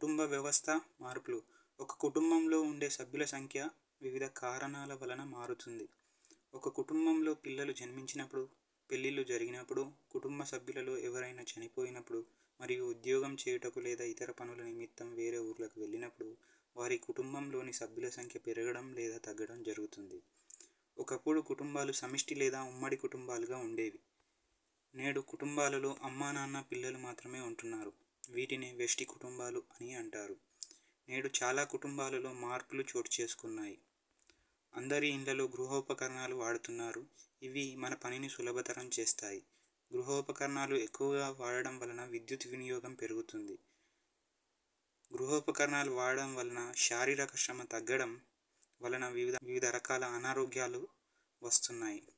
కుటుంబ వ్యవస్థ మార్పులు ఒక కుటుంబంలో ఉండే సభ్యుల సంఖ్య వివిధ కారణాల వలన మారుతుంది ఒక కుటుంబంలో పిల్లలు జన్మించినప్పుడు పెళ్ళిళ్ళు జరిగినప్పుడు కుటుంబ సభ్యులలో ఎవరైనా చనిపోయినప్పుడు మరియు ఉద్యోగం చేయుటకు లేదా ఇతర పనుల నిమిత్తం వేరే ఊర్లకు వెళ్ళినప్పుడు వారి కుటుంబంలోని సభ్యుల సంఖ్య పెరగడం లేదా తగ్గడం జరుగుతుంది ఒకప్పుడు కుటుంబాలు సమిష్టి లేదా ఉమ్మడి కుటుంబాలుగా ఉండేవి నేడు కుటుంబాలలో అమ్మా నాన్న పిల్లలు మాత్రమే ఉంటున్నారు వీటిని వెష్టి కుటుంబాలు అని అంటారు నేడు చాలా కుటుంబాలలో మార్పులు చోటు చేసుకున్నాయి అందరి ఇళ్లలో గృహోపకరణాలు వాడుతున్నారు ఇవి మన పనిని సులభతరం చేస్తాయి గృహోపకరణాలు ఎక్కువగా వాడడం వలన విద్యుత్ వినియోగం పెరుగుతుంది గృహోపకరణాలు వాడడం వలన శారీరక శ్రమ తగ్గడం వలన వివిధ వివిధ రకాల అనారోగ్యాలు వస్తున్నాయి